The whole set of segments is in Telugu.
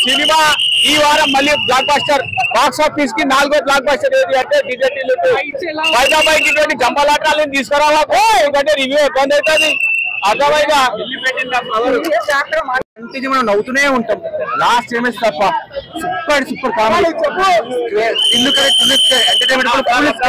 సినిమా ఈ వారం మళ్ళీ బ్లాక్ బస్టర్ బాక్స్ ఆఫీస్ కి నాలుగో బ్లాక్ బస్టర్ ఏది అంటే డిజెటీలు హైదరాబాద్ ఇటువంటి జంబలాటాలను తీసుకురావా పో, ఎందుకంటే రివ్యూ ఇబ్బంది అవుతుంది అర్థమైందా ఇంటికి మనం నవ్వుతూనే ఉంటాం లాస్ట్ ఏమేసి తప్ప సూపర్ సూపర్ కామెడీ ఇల్లు కరెక్ట్ ఇల్లు ఎంటర్టైన్మెంట్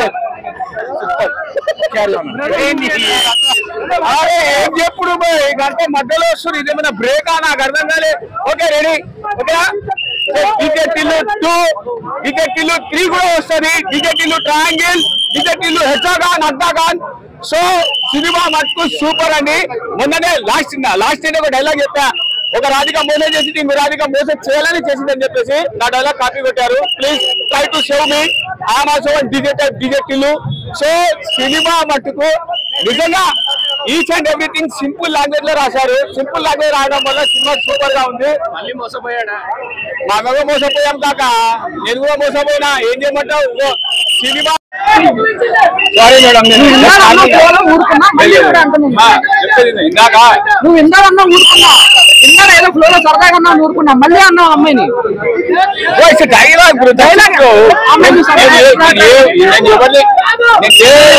అరే ఏం చెప్పుడు బై? గంట మధ్యలో వస్తుంది ఇదేమైనా బ్రేక్ ఆ నాకు అర్థం కాలే ఓకే రెడీ ఓకేనా టికెట్ ఇల్లు టూ టికెట్ ఇల్లు త్రీ కూడా వస్తుంది టికెట్ ఇల్లు ట్రయాంగిల్ టికెట్ ఇల్లు హెచ్చాగాన్ అద్దాగాన్ సో సినిమా మటుకు సూపర్ అండి మొన్ననే లాస్ట్ లాస్ట్ ఒక డైలాగ్ చెప్పా ఒక రాధిక మోసం చేసి ఇంకో రాధిక మోసం చేయాలని చేసిందని చెప్పేసి నా డైలాగ్ కాపీ కొట్టారు please try to save me I'm also డిజెట్ డిజెట్ ఇల్లు సో సినిమా మట్టుకు నిజంగా each and everything simple language లో రాశారు సింపుల్ లాంగ్వేజ్ రాయడం వల్ల సినిమా సూపర్ గా ఉంది మళ్ళీ మోసపోయాడా మా కూడా మోసపోయాం కాక నేను కూడా మోసపోయినా ఏం చేయమంటావు ఇగో సినిమా సారీ మేడం నేను ఇందాక అన్న ఫ్లోలో ఊరుకున్నా, మళ్ళీ కూడా అంటున్నాను. ఆ, చెప్పేది విను. ఇందాక నువ్వు ఇందాక అన్నా ఊరుకున్నా ఇందాక ఏదో ఫ్లోలో సరదాగా అన్నా ఊరుకున్నా మళ్ళీ అన్నావు అమ్మాయిని డైలాగ్ ఇప్పుడు డైలాగ్ నేను ఎవరిని నేను ఏ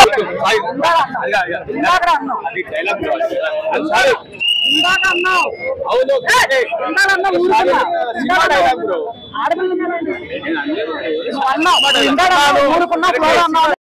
ఇందాక అన్నావు డైలాగ్ సారీ ఇందాక అన్నావు అవును ఇందాక అన్నావు ఊరుకున్నా సినిమా డైలాగ్ బ్రో ఆడపిల్ల అన్నావు ఇందాక అన్నావు ఊరుకున్నా ఫ్లోలో అన్నావు